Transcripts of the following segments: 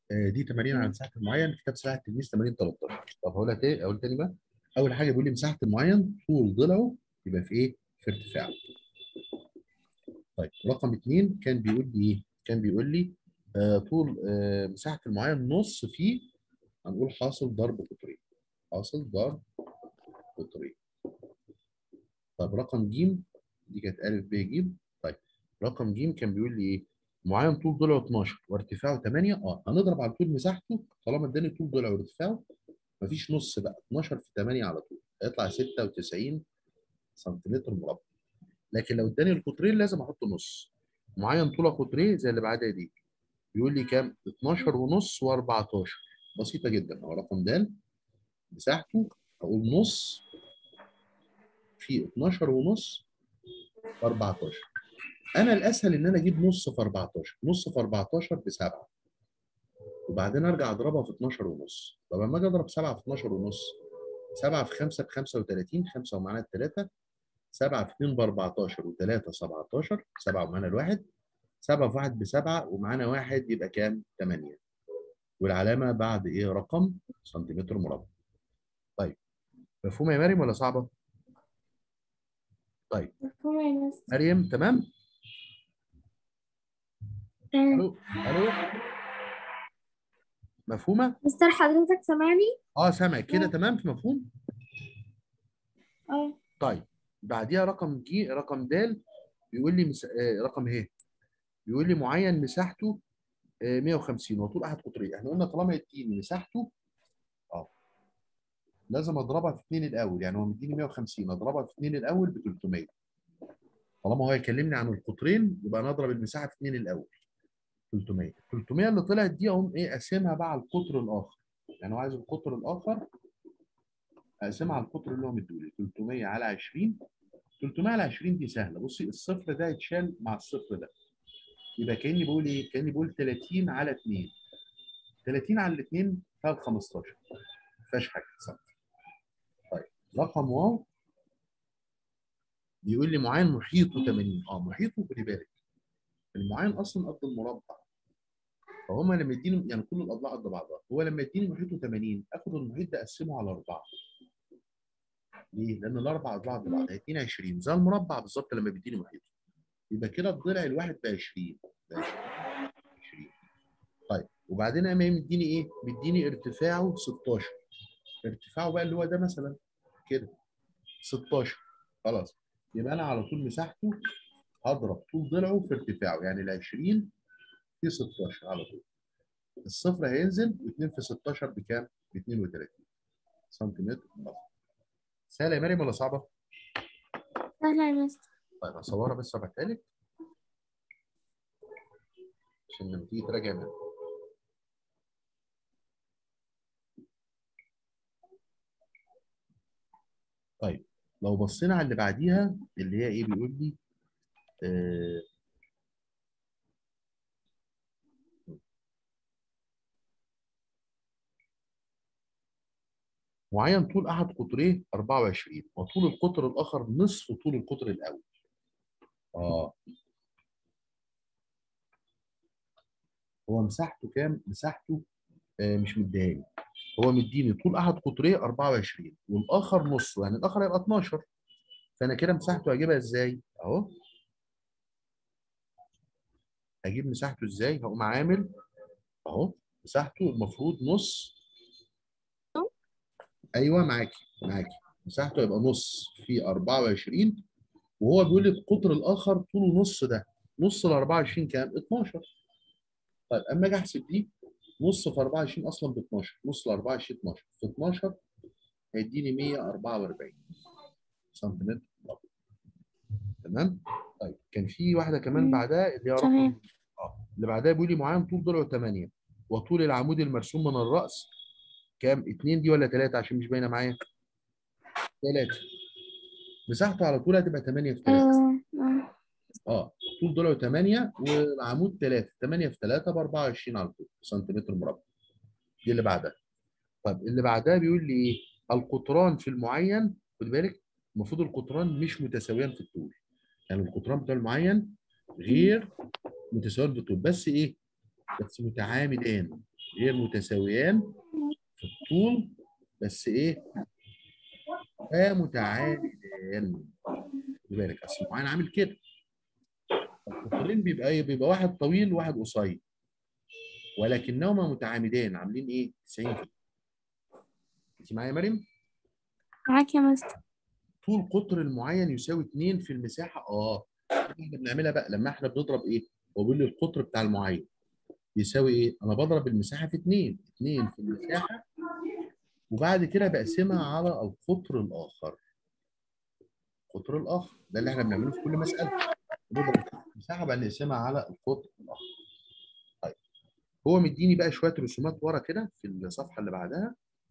آه، دي 80 على مساحه المعين كتاب سلاح التلميذ 80 13 طب هقولها تاني اقول تاني بقى اول حاجه بيقول لي مساحه المعين طول ضلعه يبقى في ايه؟ في ارتفاعه. طيب رقم اثنين كان بيقول لي ايه؟ كان بيقول لي آه طول آه مساحه المعين نص في هنقول حاصل ضرب قطرين. حاصل ضرب قطرين. طب رقم ج دي كانت ا ب ج طيب رقم ج كان بيقول لي ايه؟ معين طول ضلعه 12 وارتفاعه 8 اه هنضرب على طول مساحته طالما اداني طول ضلعه وارتفاعه مفيش نص بقى 12 في 8 على طول هيطلع 96 سنتيمتر مربع لكن لو اداني القطرين لازم احط نص معين طوله قطرين زي اللي بعدها دي بيقول لي كام 12 ونص و14 بسيطه جدا هو رقم د مساحته هقول نص في 12 ونص في 14 انا الاسهل ان انا اجيب نص في 14 نص في 14 ب 7 وبعدين ارجع اضربها في 12 ونص طب لما اجي اضرب 7 في 12 ونص 7 في 5 ب 35 5 ومعانا الثلاثه 7 في 2 ب 14 و3 17 7 ومعانا الواحد 7 في 1 ب 7 ومعانا واحد يبقى كام؟ 8 والعلامه بعد ايه؟ رقم سنتيمتر مربع. طيب مفهومه يا مريم ولا صعبه؟ طيب مفهوم يا مستر مريم تمام؟ تمام الو الو مفهومه؟ مستر حضرتك سامعني؟ اه سامع كده تمام في مفهوم؟ اه طيب بعديها رقم جي رقم د بيقول لي مس... آه رقم ه بيقول لي معين مساحته آه 150 وطول احد قطرين احنا قلنا طالما يديني مساحته اه لازم اضربها في 2 الاول يعني هو مديني 150 اضربها في 2 الاول ب 300 طالما هو يكلمني عن القطرين يبقى نضرب المساحه في 2 الاول 300 300 اللي طلعت دي اقوم ايه اقسمها بقى على القطر الاخر يعني هو عايز القطر الاخر اقسمها على القطر اللي هو مديهولي 300 على 20 300 على 20 دي سهله بصي الصفر ده يتشال مع الصفر ده يبقى كاني بقول ايه؟ كاني بقول 30 على 2 30 على 2 فيها 15 ما فيهاش حاجه صح طيب رقم واو بيقول لي معين محيطه 80 اه محيطه خلي بالك المعين اصلا قد المربع فهم لما يديني يعني كل الاضلاع قد بعضها هو لما يديني محيطه 80 اخد المحيط ده اقسمه على اربعه ليه؟ لان الاربع اضلاع قد بعض هيديني 20 زي المربع بالظبط لما بيديني محيط يبقى كده الضلع الواحد ب 20 ب 20 طيب وبعدين قام مديني ايه؟ مديني ارتفاعه 16 ارتفاعه بقى اللي هو ده مثلا كده 16 خلاص يبقى انا على طول مساحته هضرب طول ضلعه في ارتفاعه يعني ال 20 في 16 على طول الصفر هينزل و2 في 16 بكام؟ ب 32 سنتيمتر مربع سهله يا مريم ولا صعبه؟ سهلة يا مستر طيب هصورها بس وابعتها لك عشان لما تيجي تراجع منها طيب لو بصينا على اللي بعديها اللي هي ايه بيقول لي آه معين طول احد قطريه 24 وطول القطر الاخر نصف طول القطر الاول اه هو مساحته كام مساحته آه مش مديهاني هو مديني طول احد قطريه 24 والاخر نص يعني الاخر هيبقى 12 فانا كده مساحته هجيبها ازاي اهو هجيب مساحته ازاي هقوم عامل اهو مساحته المفروض نص ايوه معاكي معاكي مساحته يبقى نص في 24 وهو بيقول لي القطر الاخر طوله نص ده نص ال 24 كام 12 طيب اما اجي احسب دي نص في 24 اصلا ب 12 نص ل 24 12 في 12 هيديني 144 سنتيمتر مربع تمام طيب كان في واحده كمان مم. بعدها اللي هي رقم تمام. اه اللي بعدها بيقول لي معين طول ضلعه 8 وطول العمود المرسوم من الراس كام 2 دي ولا 3 عشان مش باينه معايا 3 مساحته على طول هتبقى 8 في 3 اه آه. اه طول ضلعه 8 والعمود 3 8 في 3 ب 24 على طول سنتيمتر مربع دي اللي بعدها طيب اللي بعدها بيقول لي ايه القطران في المعين خد بالك المفروض القطران مش متساويان في الطول يعني القطران بتاع المعين غير متساويان في الطول بس ايه بس متعامدان غير متساويان في الطول بس ايه متعامدان خلي بالك اصل المعين عامل كده القطرين بيبقى ايه بيبقى واحد طويل وواحد قصير ولكنهما متعامدان عاملين ايه 90 كيلو انت معايا يا مريم معاك يا مستر طول قطر المعين يساوي 2 في المساحه اه احنا بنعملها بقى لما احنا بنضرب ايه هو بيقول لي القطر بتاع المعين يساوي ايه انا بضرب المساحه في 2 2 في المساحه وبعد كده بقسمها على القطر الاخر القطر الاخر ده اللي احنا بنعمله في كل مساله نضرب المساحه بقى نقسمها على القطر الاخر طيب هو مديني بقى شويه رسومات ورا كده في الصفحه اللي بعدها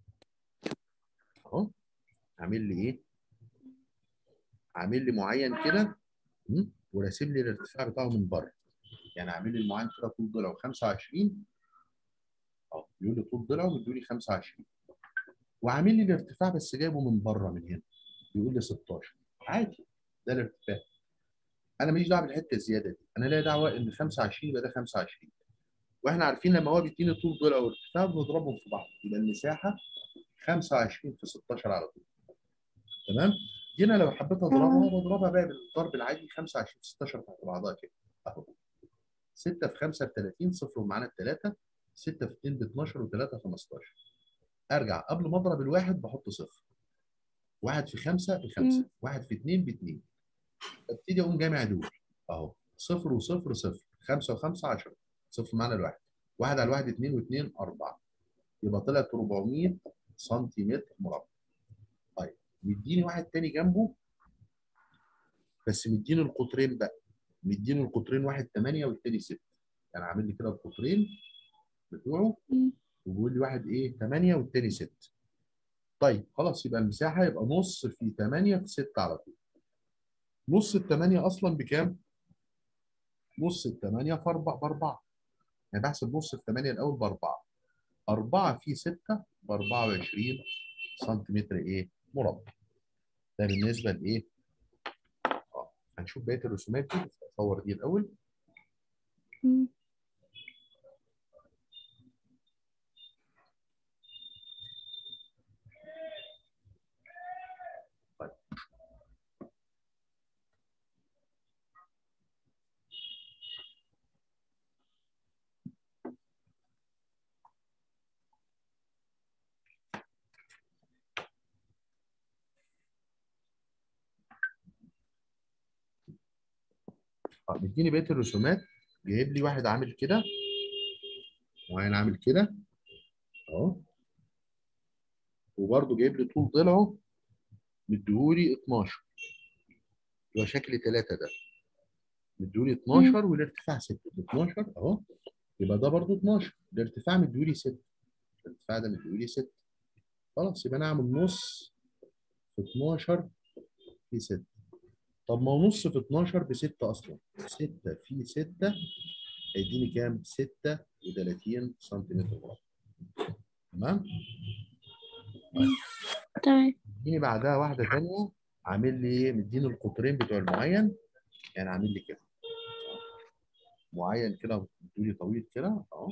اهو عامل لي ايه عامل لي معين كده م? وراسم لي الارتفاع بتاعه من بره يعني عامل لي المعين كده طول ضلعه 25 اه بيقول لي طول ضلعه مديولي 25 وعامل لي الارتفاع بس جايبه من بره من هنا بيقول لي 16 عادي ده الارتفاع انا ماليش دعوه بالحته الزياده دي انا ليا دعوه ان 25 يبقى ده 25 واحنا عارفين لما هو بيديني طول ضلع وارتفاع بنضربهم في بعض يبقى المساحه 25 في 16 على طول تمام جينا لو حبيت اضربها بضربها بقى بالضرب العادي 25 في 16 تحت بعضها كده اهو 6 في 5 ب 30 صفر ومعانا الثلاثه 6 في 2 ب 12 و3 15 ارجع قبل ما اضرب الواحد بحط صفر واحد في خمسة بخمسة مم. واحد في اتنين باتنين ابتدي اقوم جامع دول اهو صفر وصفر صفر خمسة وخمسة عشرة صفر معانا الواحد واحد على الواحد اتنين واتنين أربعة يبقى طلعت 400 سنتيمتر مربع طيب مديني واحد تاني جنبه بس مديني القطرين بقى مديني القطرين واحد 8 والتاني 6 يعني عامل لي كده القطرين بتوعه مم. وبيقول لي واحد ايه 8 والتاني 6 طيب خلاص يبقى المساحه يبقى نص في 8 في 6 على طول نص ال 8 اصلا بكام؟ نص ال 8 في 4 ب 4 يعني بحسب نص في 8 الاول ب 4 4 في 6 ب 24 سنتيمتر ايه؟ مربع ده بالنسبه لايه؟ اه هنشوف بقيه الرسومات دي بس اصور دي الاول مم. اه بيديني بقيه الرسومات جايب لي واحد عامل كده وعين عامل كده اهو وبرده جايب لي طول ضلعه مديهولي 12 اللي هو شكل 3 ده مديهولي 12 والارتفاع 6 12 اهو يبقى ده برده 12 الارتفاع مديهولي 6 الارتفاع ده مديهولي 6 خلاص يبقى انا اعمل نص في 12 في 6 طب ما هو نص في 12 ب 6 اصلا 6 في 6 هيديني كام؟ 36 سنتيمتر مربع تمام؟ تمام اديني بعدها واحده ثانيه عامل لي ايه؟ مديني القطرين بتوع المعين يعني عامل لي كده معين كده مديولي طويل كده اهو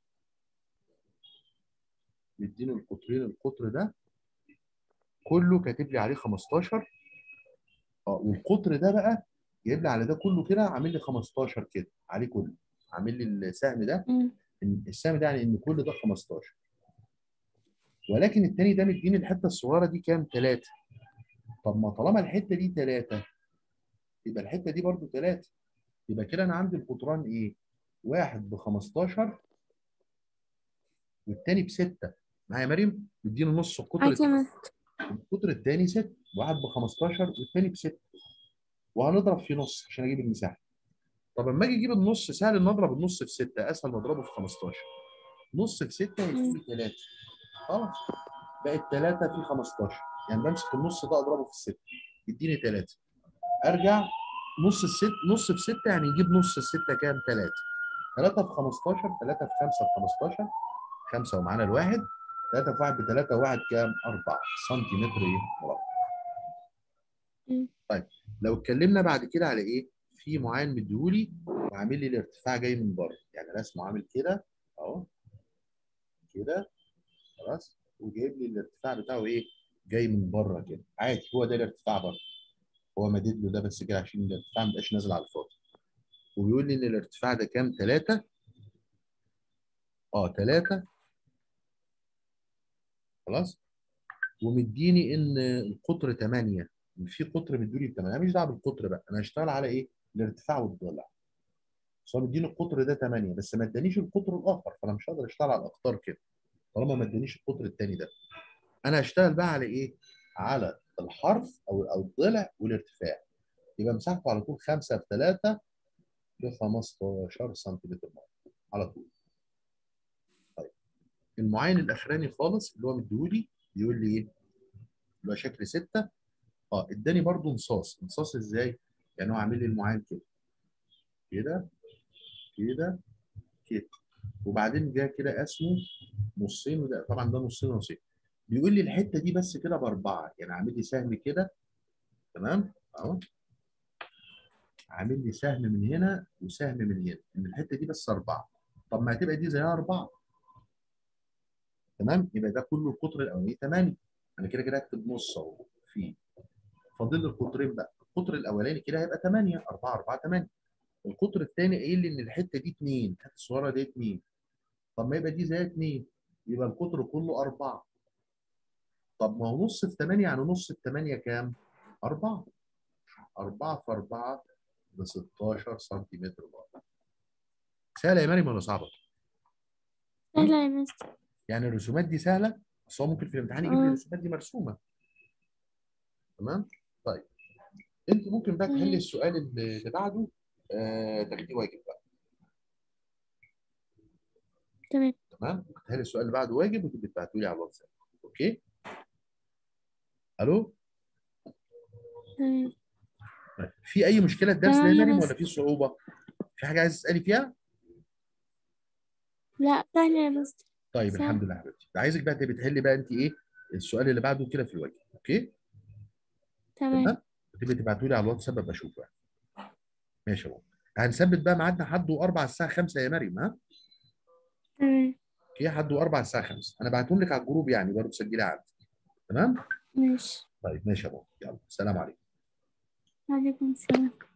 مديني القطرين القطر ده كله كاتب لي عليه 15 اه والقطر ده بقى جايب لي على ده كله كده عامل لي 15 كده عليه كله عامل لي السهم ده مم. إن- السهم ده يعني ان كل ده 15 ولكن التاني ده مديني الحته الصغيره دي كام؟ 3 طب ما طالما الحته دي 3 يبقى الحته دي برضو 3 يبقى كده انا عندي القطران ايه؟ واحد ب 15 والتاني ب 6 معايا يا مريم؟ مديني نص القطر معاك يا مستر القطر الثاني 6 واحد ب 15 والثاني ب 6 وهنضرب في نص عشان اجيب المساحه طب لما اجي اجيب النص سهل ان اضرب النص في 6 اسهل ما اضربه في 15 نص في 6 يديني 3 خلاص بقت 3 في 15 يعني بمسك النص ده اضربه في 6 يديني 3 ارجع نص الست نص في 6 يعني نجيب نص الستة كام 3 3 في 15 3 في 5 ب 15 5 ومعانا الواحد 3 في 1 ب 3 1 كام 4 سنتيمتر ايه مربع مم. طيب لو اتكلمنا بعد كده على ايه في معين مديهولي وعامل لي الارتفاع جاي من بره يعني رسمه عامل كده اهو كده خلاص وجايب لي الارتفاع بتاعه ايه جاي من بره كده عادي هو ده الارتفاع برضه هو مدد له ده بس كده عشان الارتفاع ما يبقاش نازل على الفاضي وبيقول لي ان الارتفاع ده كام 3 اه 3 خلاص ومديني ان القطر 8 في قطر مديولي ب 8 انا مش دعوه بالقطر بقى انا هشتغل على ايه الارتفاع والضلع بس هو مديني القطر ده 8 بس ما ادانيش القطر الاخر فانا مش هقدر اشتغل على الاقطار كده طالما ما ادانيش القطر الثاني ده انا هشتغل بقى على ايه على الحرف او او الضلع والارتفاع يبقى مساحته على طول 5 في 3 ب 15 سنتيمتر مربع على طول طيب المعاين الاخراني خالص اللي هو مديهولي بيقول لي ايه اللي هو شكل 6 اه اداني برضو نصاص نصاص ازاي يعني هو عامل لي المعاين كده كده كده كده وبعدين جه كده قسمه نصين وده طبعا ده نصين ونصين بيقول لي الحته دي بس كده باربعه يعني عامل لي سهم كده تمام اهو عامل لي سهم من هنا وسهم من هنا ان الحته دي بس اربعه طب ما هتبقى دي زيها اربعه تمام يبقى ده كله القطر الاولاني 8 انا كده كده هكتب نص اهو فيه فاضل لي القطرين بقى القطر الاولاني كده هيبقى 8 4 4 8 القطر الثاني قايل لي ان الحته دي 2 الحته الصغيره دي 2 طب ما يبقى دي زي 2 يبقى القطر كله 4 طب ما هو نص في 8 يعني نص في 8 كام؟ 4 4 في 4 ب 16 سنتيمتر مربع سهله يا مريم ولا صعبه؟ سهلة يا مستر يعني الرسومات دي سهله بس هو ممكن في الامتحان يجيب لي آه. الرسومات دي مرسومه تمام؟ طيب انت ممكن بقى تحلي مم. السؤال اللي اللي بعده آه تاخديه واجب بقى تمام تمام؟ تحلي السؤال اللي بعده واجب وتبقى تبعته لي على الواتساب اوكي؟ الو؟ تمام طيب. في اي مشكله الدرس ده تمام يا يا مريم مستر. ولا في صعوبه؟ في حاجه عايز تسالي فيها؟ لا سهلة يا مستر طيب سهل. الحمد لله يا حبيبتي عايزك بقى تبقي تحلي بقى انت ايه السؤال اللي بعده كده في الواجب اوكي؟ تمام تمام؟ تبقي تبعتوا لي على الواتساب ابقى اشوفه يعني. ماشي يا بابا هنثبت بقى ميعادنا حد واربع الساعه 5 يا مريم ها؟ تمام اوكي حد واربع الساعه 5 انا بعتهم لك على الجروب يعني برضه تسجلي عندي تمام؟ ماشي طيب ماشي يا بابا يلا سلام عليكم عليكم السلام